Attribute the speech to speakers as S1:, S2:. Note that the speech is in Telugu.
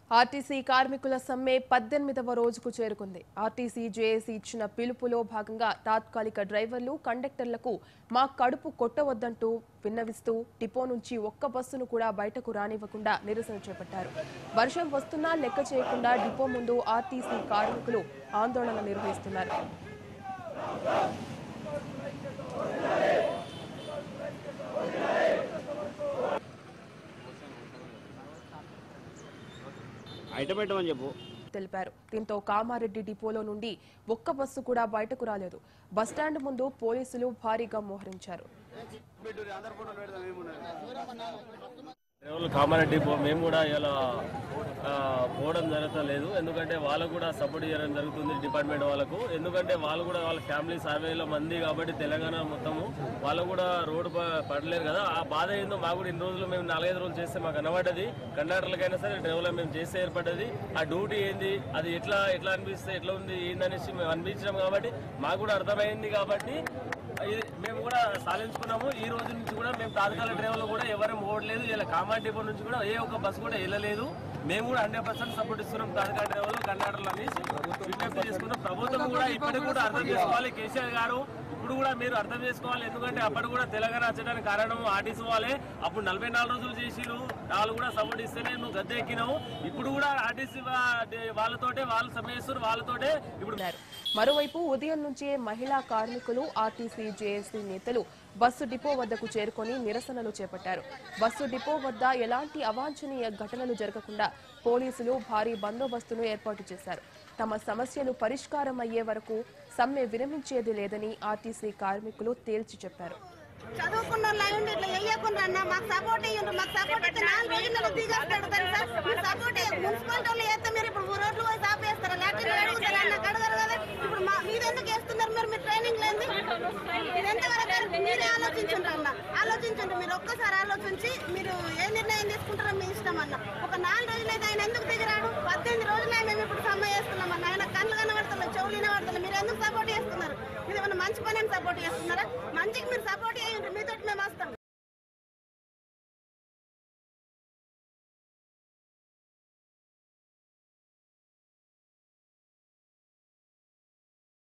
S1: ఆర్టీసీ కార్మికుల సమ్మె పద్దెనిమిదవ రోజుకు చేరుకుంది ఆర్టీసీ జేఏసీ ఇచ్చిన పిలుపులో భాగంగా తాత్కాలిక డ్రైవర్లు కండక్టర్లకు మా కడుపు కొట్టవద్దంటూ విన్నవిస్తూ డిపో నుంచి ఒక్క బస్సును కూడా బయటకు రానివ్వకుండా నిరసన చేపట్టారు వర్షం వస్తున్నా లెక్క చేయకుండా డిపో ముందు ఆర్టీసీ కార్మికులు ఆందోళన నిర్వహిస్తున్నారు
S2: ఐటమ్ పెట్టమని చెప్పు
S1: తెలిపారు దీంతో కామారెడ్డి డిపోలో నుండి ఒక్క బస్సు కూడా బయటకు రాలేదు బస్టాండ్ ముందు పోలీసులు భారీగా మోహరించారు
S3: డ్రైవర్లు కామారెడ్డి పో- మేము కూడా ఇలా ఆ, పోవడం జరగలేదు ఎందుకంటే వాళ్ళకు కూడా సపోర్ట్ చేయడం జరుగుతుంది డిపార్ట్మెంట్ వాళ్ళకు ఎందుకంటే వాళ్ళు కూడా వాళ్ళ ఫ్యామిలీస్ అరవై వేల మంది కాబట్టి తెలంగాణ మొత్తము వాళ్ళు కూడా రోడ్డు ప- పడలేరు కదా ఆ బాధ ఏందో మాకు కూడా ఇన్ని రోజులు మేము నాలుగైదు రోజులు చేస్తే మాకు కనబడ్డది కండక్టర్లకైనా సరే డ్రైవర్లు మేము చేస్తే ఏర్పడ్డది ఆ డ్యూటీ ఏంది అది ఎట్లా ఎట్లా అనిపిస్తే ఎట్లా ఉంది ఏందనేసి మేము అనిపించినాం కాబట్టి మాకు కూడా అర్థమైంది కాబట్టి ఇది మేము కూడా సాధించుకున్నాము ఈ రోజు నుంచి కూడా మేము తాత్కాలిక డ్రైవర్లు కూడా ఎవరేం ఓడలేదు ఇలా కామారెడ్డి డిపో నుంచి కూడా ఏ ఒక్క బస్సు కూడా వెళ్ళలేదు మేము కూడా హండ్రెడ్ పర్సెంట్ సపోర్ట్ ఇస్తున్నాం తాత్కాలిక డ్రైవర్లు కర్ణాటకలు అనేసి విజ్ఞప్తి చేసుకున్నాం ప్రభుత్వం కూడా ఇప్పటికి కూడా అర్థం చేసుకోవాలి కేసీఆర్ గారు ఇప్పుడు కూడా మీరు అర్థం చేసుకోవాలి ఎందుకంటే అప్పుడు కూడా తెలంగాణ వచ్చడానికి కారణం ఆర్టీసీ వాళ్ళే అప్పుడు నలభై నాలుగు రోజులు చేసిరు వాళ్ళు కూడా సపోర్ట్ ఇస్తేనే నువ్వు గద్దె ఎక్కినావు ఇప్పుడు కూడా ఆర్టీసీ వాళ్ళతోటే వాళ్ళు సమ్మె చేస్తున్నారు వాళ్ళతోటే ఇప్పుడు
S1: ఉన్నారు మరోవైపు ఉదయం నుంచే మహిళా కార్మికులు ఆర్టీసీ జేఏసీ నేతలు బస్సు డిపో వద్దకు చేరుకొని నిరసనలు చేపట్టారు బస్సు డిపో వద్ద ఎలాంటి అవాంఛనీయ ఘటనలు జరగకుండా పోలీసులు భారీ బందోబస్తును ఏర్పాటు చేశారు తమ సమస్యలు పరిష్కారం అయ్యే వరకు సమ్మె విరమించేది లేదని ఆర్టీసీ కార్మికులు తేల్చి చెప్పారు
S4: చదువుకున్న వాళ్ళు అయి ఉండి ఇట్లా వేయకుండా అన్న మాకు సపోర్ట్ ఇవ్వండి మాకు సపోర్ట్ ఇస్తే నాలుగు రోజుల్లో దిగేస్తాడు తెలుసా మీరు సపోర్ట్ మున్సిపాలిటీ వాళ్ళు వేస్తే మీరు ఇప్పుడు రోడ్లు పోయి ఆపేస్తారా లేకపోతే అడుగుతారా అన్న కడగరు కదా ఇప్పుడు మా మీరు ఎందుకు వేస్తున్నారు మీరు మీరు ట్రైనింగ్ లేని ఇది ఎంతవరకు మీరే ఆలోచించండి అన్న ఆలోచించండి మీరు ఒక్కసారి ఆలోచించి మీరు ఏ నిర్ణయం తీసుకుంటారో మీ ఇష్టం అన్న ఒక నాలుగు రోజులు అయితే ఆయన ఎందుకు దిగరాడు పద్దెనిమిది రోజులే మేము ఇప్పుడు సమ్మె చేస్తున్నాం అన్న ఆయన కళ్ళు కనబడతలేదు చెవులు వినబడతలేదు మీరు ఎందుకు సపోర్ట్ చేస్తున్నారు మీరు ఏమైనా మంచి పని సపోర్ట్ చేస్తున్నారా మంచికి మీరు సపోర్ట్